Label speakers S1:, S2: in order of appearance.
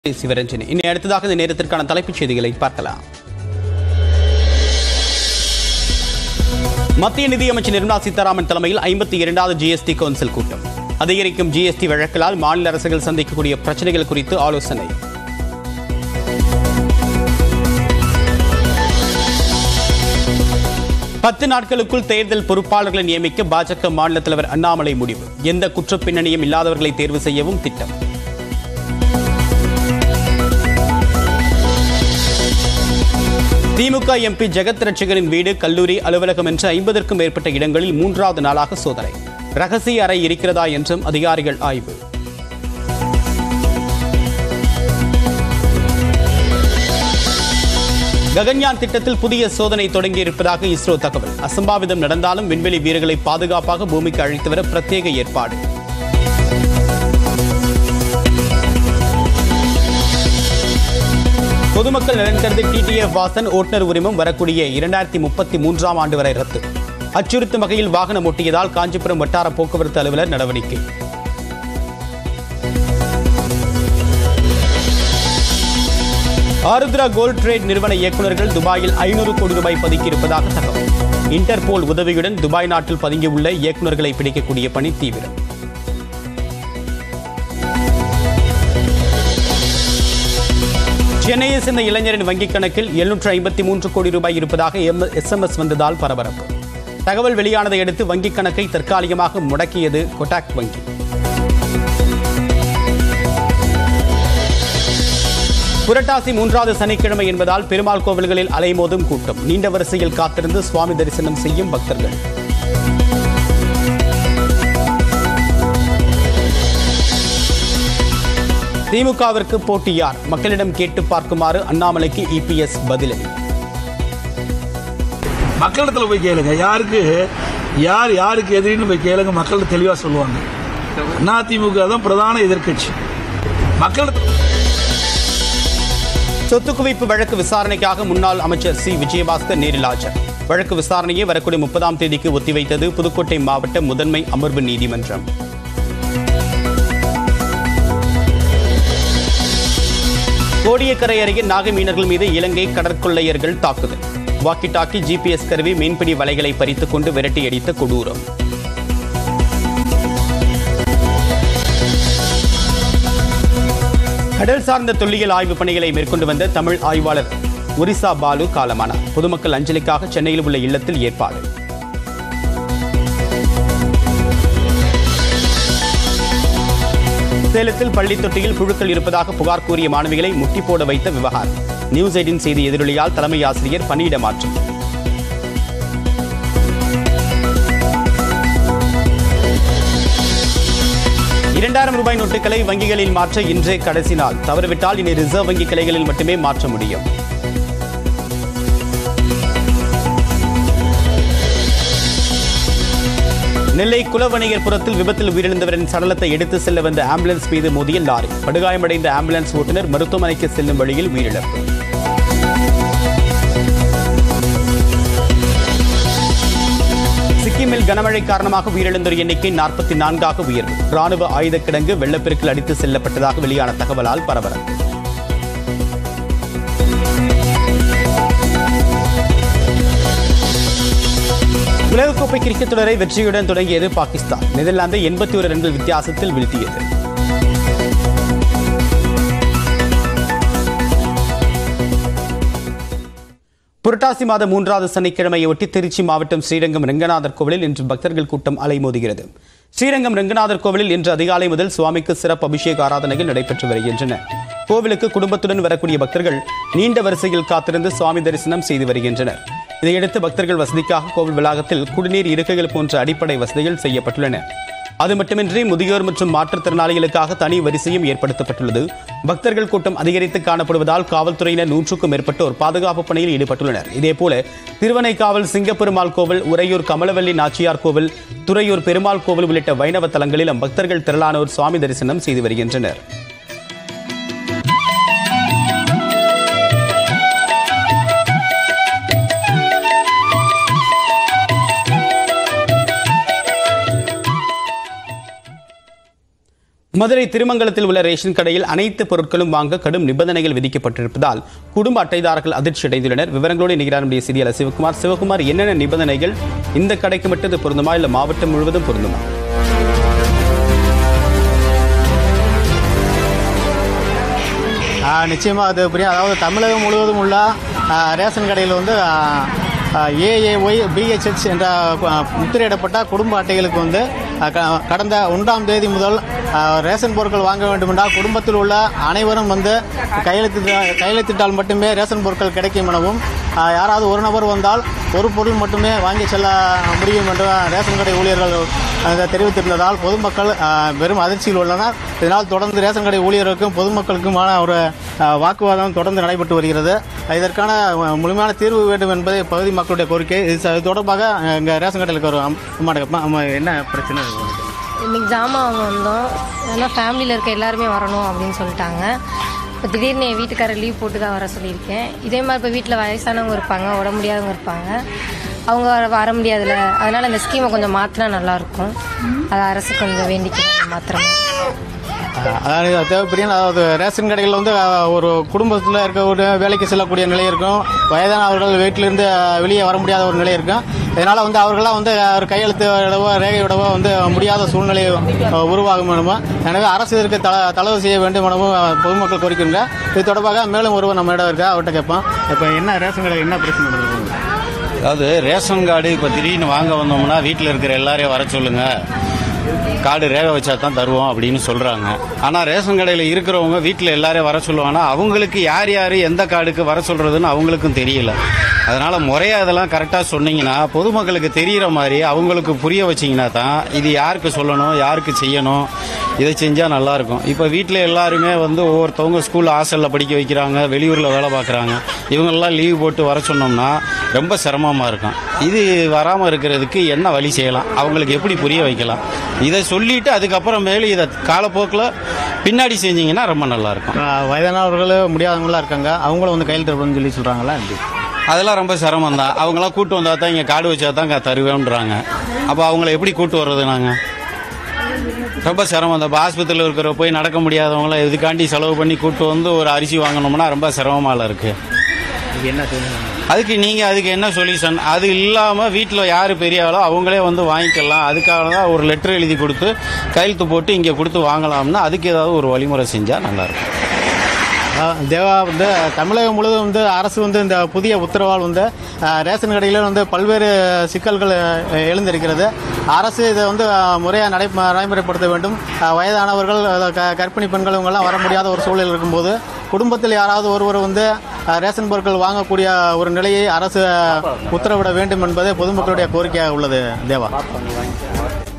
S1: சிவரஞ்சனி இனி அடுத்ததாக இந்த நேரத்திற்கான தலைப்புச் செய்திகளை பார்க்கலாம் மத்திய நிதியமைச்சர் நிர்மலா சீதாராமன் தலைமையில் ஐம்பத்தி இரண்டாவது ஜிஎஸ்டி கவுன்சில் கூட்டம் அதிகரிக்கும் ஜிஎஸ்டி வழக்கலால் மாநில அரசுகள் சந்திக்கக்கூடிய பிரச்சனைகள் குறித்து ஆலோசனை பத்து நாட்களுக்குள் தேர்தல் பொறுப்பாளர்களை நியமிக்க பாஜக மாநில தலைவர் அண்ணாமலை முடிவு எந்த குற்றப் பின்னணியும் இல்லாதவர்களை தேர்வு செய்யவும் திட்டம் திமுக எம்பி ஜெகத் ரட்சகரின் வீடு கல்லூரி அலுவலகம் என்று ஐம்பதற்கும் மேற்பட்ட இடங்களில் மூன்றாவது நாளாக சோதனை ரகசிய அறை இருக்கிறதா என்றும் அதிகாரிகள் ஆய்வு ககன்யான் திட்டத்தில் புதிய சோதனை தொடங்கியிருப்பதாக இஸ்ரோ தகவல் அசம்பாவிதம் நடந்தாலும் விண்வெளி வீரர்களை பாதுகாப்பாக பூமிக்கு அழைத்து வர பிரத்யேக ஏற்பாடு பொதுமக்கள் நலன் கருதி டிடிஎஃப் வாசன் ஓட்டுநர் உரிமம் வரக்கூடிய இரண்டாயிரத்தி முப்பத்தி மூன்றாம் ஆண்டு வரை ரத்து அச்சுறுத்தும் வகையில் வாகனம் ஒட்டியதால் காஞ்சிபுரம் வட்டார போக்குவரத்து அலுவலர் நடவடிக்கை ஆருத்ரா கோல்ட் ட்ரேட் நிறுவன இயக்குநர்கள் துபாயில் ஐநூறு கோடி ரூபாய் பதுக்கியிருப்பதாக தகவல் இன்டர்போல் உதவியுடன் துபாய் நாட்டில் பதுங்கியுள்ள இயக்குநர்களை பிடிக்கக்கூடிய பணி தீவிரம் சென்னையை சேர்ந்த இளைஞரின் வங்கிக் கணக்கில் எழுநூற்று ஐம்பத்தி மூன்று கோடி ரூபாய் இருப்பதாக எஸ்எம்எஸ் வந்ததால் பரபரப்பு தகவல் வெளியானதை அடுத்து வங்கிக் கணக்கை தற்காலிகமாக முடக்கியது கொட்டாக் வங்கி புரட்டாசி மூன்றாவது சனிக்கிழமை என்பதால் பெருமாள் கோவில்களில் அலைமோதும் கூட்டம் நீண்ட வரிசையில் காத்திருந்து சுவாமி தரிசனம் செய்யும் பக்தர்கள் திமுகவிற்கு போட்டி யார் மக்களிடம் கேட்டு பார்க்குமாறு அண்ணாமலைக்கு இபிஎஸ் பதிலடி
S2: மக்களிடத்துல போய் கேளுங்க யாருக்கு யார் யாருக்கு எதிரின்னு போய் கேளுங்க மக்கள் தெளிவா சொல்லுவாங்க அதிமுக தான் பிரதான எதிர்க்கட்சி மக்களிடத்துல
S1: சொத்து குவிப்பு வழக்கு விசாரணைக்காக முன்னாள் அமைச்சர் சி விஜயபாஸ்கர் நேரில் ஆஜர் வழக்கு விசாரணையை வரக்கூடிய முப்பதாம் தேதிக்கு ஒத்திவைத்தது புதுக்கோட்டை மாவட்ட முதன்மை அமர்வு நீதிமன்றம் கோடியக்கரை அருகே நாகை மீனவர்கள் மீது இலங்கை கடற்கொள்ளையர்கள் தாக்குதல் வாக்கி டாக்கி ஜிபிஎஸ் கருவி மீன்பிடி வலைகளை பறித்துக் கொண்டு விரட்டி அடித்த கொடூரம் கடல் சார்ந்த தொல்லியல் ஆய்வு பணிகளை மேற்கொண்டு வந்த தமிழ் ஆய்வாளர் ஒரிசா பாலு காலமானார் பொதுமக்கள் அஞ்சலிக்காக சென்னையில் உள்ள இல்லத்தில் ஏற்பாடு சேலத்தில் பள்ளி தொட்டியில் புழுக்கள் இருப்பதாக புகார் கூறிய மாணவிகளை முட்டி போட வைத்த விவகாரம் நியூஸ் எயிட்டின் செய்தி எதிரொலியால் தலைமை ஆசிரியர் பணியிட மாற்றம் இரண்டாயிரம் ரூபாய் நோட்டுகளை வங்கிகளில் மாற்ற இன்றே கடைசி நாள் தவறுவிட்டால் இனி ரிசர்வ் வங்கி கிளைகளில் மட்டுமே மாற்ற முடியும் நெல்லை குலவணிகர் புறத்தில் விபத்தில் உயிரிழந்தவரின் சடலத்தை எடுத்து செல்ல வந்த ஆம்புலன்ஸ் மீது மோதிய லாரி படுகாயமடைந்த ஆம்புலன்ஸ் ஓட்டுநர் மருத்துவமனைக்கு செல்லும் வழியில் உயிரிழப்பு சிக்கிமில் கனமழை காரணமாக உயிரிழந்தோர் எண்ணிக்கை நாற்பத்தி நான்காக உயர்வு ராணுவ ஆயுத கிடங்கு வெள்ளப்பெருக்கில் அடித்து செல்லப்பட்டதாக வெளியான தகவலால் பரபரப்பு உலகக்கோப்பை கிரிக்கெட் தொடரை வெற்றியுடன் தொடங்கியது பாகிஸ்தான் நெதர்லாந்தை எண்பத்தி ஒரு ரன்கள் வித்தியாசத்தில் வீழ்த்தியது புரட்டாசி மாதம் மூன்றாவது சனிக்கிழமையொட்டி திருச்சி மாவட்டம் ஸ்ரீரங்கம் ரங்கநாதர் கோவிலில் இன்று பக்தர்கள் கூட்டம் அலைமோதுகிறது ஸ்ரீரங்கம் ரங்கநாதர் கோவிலில் இன்று அதிகாலை முதல் சுவாமிக்கு சிறப்பு அபிஷேக ஆராதனைகள் நடைபெற்று வருகின்றன கோவிலுக்கு குடும்பத்துடன் வரக்கூடிய பக்தர்கள் நீண்ட வரிசையில் காத்திருந்து சுவாமி தரிசனம் செய்து வருகின்றனர் இதையடுத்து பக்தர்கள் வசதிக்காக கோவில் வளாகத்தில் குடிநீர் இருக்கைகள் போன்ற அடிப்படை வசதிகள் செய்யப்பட்டுள்ளன அது மட்டுமின்றி முதியோர் மற்றும் மாற்றுத்திறனாளிகளுக்காக தனி வரிசையும் ஏற்படுத்தப்பட்டுள்ளது பக்தர்கள் கூட்டம் அதிகரித்து காணப்படுவதால் காவல்துறையினர் நூற்றுக்கும் மேற்பட்டோர் பாதுகாப்பு பணியில் ஈடுபட்டுள்ளனர் இதேபோல திருவனைக்காவல் சிங்கப்பெருமாள் கோவில் உறையூர் கமலவல்லி நாச்சியார் கோவில் துறையூர் பெருமாள் கோவில் உள்ளிட்ட வைணவ தலங்களிலும் பக்தர்கள் திரளானோர் சுவாமி தரிசனம் செய்து வருகின்றனர் மதுரை திருமங்கலத்தில் உள்ள ரேஷன் கடையில் அனைத்து பொருட்களும் வாங்க கடும் நிபந்தனைகள் விதிக்கப்பட்டிருப்பதால் குடும்ப அட்டைதாரர்கள் அதிர்ச்சி அடைந்துள்ளனர் விவரங்களோடு இணைகிறார் நம்முடைய செய்தியாளர் சிவகுமார் சிவகுமார் என்னென்ன நிபந்தனைகள் இந்த கடைக்கு மட்டும் இது பொருந்துமா இல்ல மாவட்டம் முழுவதும் பொருந்துமா
S3: ஆ, நிச்சயமா அது புரியும் அதாவது தமிழகம் முழுவதும் உள்ள ஆ, ரேஷன் கடையில் வந்து ஏஏஒய் பிஹெச்ஹெச் என்ற ஆ, முத்திரையிடப்பட்ட குடும்ப அட்டைகளுக்கு வந்து ஆ, க- கடந்த ஒன்றாம் தேதி முதல் ஆ, ரேஷன் பொருட்கள் வாங்க வேண்டுமென்றால் குடும்பத்தில் உள்ள அனைவரும் வந்து கையெழுத்திட்ட கையெழுத்திட்டால் மட்டுமே ரேஷன் பொருட்கள் கிடைக்கும் எனவும் ஆ, யாராவது ஒரு நபர் வந்தால் ஒரு பொருள் மட்டுமே வாங்கி செல்ல முடியும் என்று ரேஷன் கடை ஊழியர்கள் அஹ், தெரிவித்திருந்ததால் பொதுமக்கள் அஹ், பெரும் அதிர்ச்சியில் உள்ளனர் இதனால் தொடர்ந்து ரேஷன் கடை ஊழியர்களுக்கும் பொதுமக்களுக்குமான ஒரு அஹ், வாக்குவாதம் தொடர்ந்து நடைபெற்று வருகிறது இதற்கான அஹ், முழுமையான தீர்வு வேண்டும் என்பது பகுதி மக்களுடைய கோரிக்கை இது ச- இது தொடர்பாக அஹ், இங்க ரேஷன் கடையில் ஒரு அம்- அம்மாட்ட கேட்பேன். அம்மா, என்ன பிரச்சனை இருக்கு உங்களுக்கு?
S4: இன்னைக்கு ஜாமான் வாங்க வந்தோம் ஏன்னா ஃபேமிலியில் இருக்க எல்லாருமே வரணும் அப்படின்னு சொல்லிட்டாங்க இப்போ திடீர்னு என் வீட்டுக்காரர் லீவ் போட்டு தான் வர சொல்லியிருக்கேன் இதே மாதிரி இப்போ வீட்டில் வயசானவங்க இருப்பாங்க உடம்பு முடியாதவங்க இருப்பாங்க அவங்க வர- வர முடியாதுல்ல அதனால் இந்த ஸ்கீமை கொஞ்சம் மாற்றினா நல்லாயிருக்கும் அது அரசு கொஞ்சம் வேண்டிக்கிறேன் மாத்திரம்
S3: அதாவது தேவைப்படியான அதாவது ரேஷன் கடைகளில் வந்து அஹ், ஒரு குடும்பத்தில் இருக்க ஒரு வேலைக்கு செல்லக்கூடிய நிலை இருக்கும் வயதானவர்கள் வீட்டிலிருந்து அஹ், வெளியே வர முடியாத ஒரு நிலை இருக்கும் இதனால் வந்து அவர்களாம் வந்து அஹ், ஒரு கையெழுத்து விடவோ ரேகை விடவோ வந்து முடியாத சூழ்நிலை அஹ், உருவாகும் எனவும் எனவே அரசு இதற்கு தல தளவு செய்ய வேண்டும் எனவும் அஹ், பொதுமக்கள் கோரிக்கின்ற இது தொடர்பாக மேலும் ஒருவர் நம்ம இடம் இருக்கா அவர்கிட்ட கேட்போம் இப்போ என்ன ரேஷன் கடை என்ன பிரச்சனை நடக்குது
S5: அதாவது ரேஷன் கார்டு இப்போ திடீர்னு வாங்க வந்தோம்னா வீட்டில் இருக்கிற எல்லாரையும் வர சொல்லுங்க கார்டு ரேகை வச்சா தான் தருவோம் அப்படின்னு சொல்றாங்க ஆனால் ரேஷன் கடையில் இருக்கிறவங்க வீட்டில் எல்லாரையும் வர சொல்லுவாங்கன்னா அவங்களுக்கு யார் யார் எந்த கார்டுக்கு வர சொல்றதுன்னு அவங்களுக்கும் தெரியல அதனால முறையா இதெல்லாம் கரெக்டாக சொன்னீங்கன்னா பொதுமக்களுக்கு தெரியிற மாதிரி அவங்களுக்கு புரிய வச்சீங்கன்னா தான் இது யாருக்கு சொல்லணும் யாருக்கு செய்யணும் இதை செஞ்சால் நல்லா இருக்கும் இப்போ வீட்டில் எல்லாருமே வந்து ஒவ்வொருத்தவங்க ஸ்கூல் ஹாஸ்டலில் படிக்க வைக்கிறாங்க வெளியூரில் வேலை பார்க்குறாங்க இவங்கெல்லாம் லீவ் போட்டு வர சொன்னோம்னா ரொம்ப சிரமமாக இருக்கும் இது வராமல் இருக்கிறதுக்கு என்ன வழி செய்யலாம் அவங்களுக்கு எப்படி புரிய வைக்கலாம் இதை சொல்லிட்டு அதுக்கப்புறமேலு இதை காலப்போக்கில் பின்னாடி செஞ்சீங்கன்னா ரொம்ப நல்லா இருக்கும்
S3: அஹ், வயதானவர்கள் முடியாதவங்களாம் இருக்காங்க அவங்களும் வந்து கையெழுத்து விடணும்னு சொல்லி சொல்கிறாங்களா எப்படி
S5: அதெல்லாம் ரொம்ப சிரமம் தான் அவங்களாம் கூட்டு வந்தா தான் இங்கே கார்டு வச்சா தான் க- தருவேன்றாங்க அப்போ அவங்கள எப்படி கூட்டு வர்றது நாங்கள் ரொம்ப சிரமம் தான் இப்போ ஆஸ்பத்திரியில் இருக்கிற போய் நடக்க முடியாதவங்கள இதுக்காண்டி செலவு பண்ணி கூட்டு வந்து ஒரு அரிசி வாங்கணும்னா ரொம்ப சிரமமால இருக்கு
S3: என்ன சொல்லுங்க
S5: அதுக்கு நீங்கள் அதுக்கு என்ன சொல்யூஷன் அது இல்லாமல் வீட்டில் யார் பெரிய ஆளோ அவங்களே வந்து வாங்கிக்கலாம் அதுக்காக தான் ஒரு லெட்டர் எழுதி கொடுத்து கையெழுத்து போட்டு இங்கே கொடுத்து வாங்கலாம்னா அதுக்கு ஏதாவது ஒரு வழிமுறை செஞ்சால் நல்லாயிருக்கும்
S3: அஹ் தேவா வந்து தமிழகம் முழுவதும் வந்து அரசு வந்து இந்த புதிய உத்தரவால் வந்து அஹ், ரேஷன் கடையில் வந்து பல்வேறு சிக்கல்கள் அஹ், எழுந்திருக்கிறது அரசு இதை வந்து முறையாக நடை நடைமுறைப்படுத்த வேண்டும் அஹ், வயதானவர்கள் அஹ், க- கர்ப்பிணி பெண்கள் இவங்கெல்லாம் வர முடியாத ஒரு சூழல் இருக்கும்போது குடும்பத்தில் யாராவது ஒருவர் வந்து அஹ், ரேஷன் பொருட்கள் வாங்கக்கூடிய ஒரு நிலையை அரசு உத்தரவிட வேண்டும் என்பதே பொதுமக்களுடைய கோரிக்கையாக உள்ளது தேவா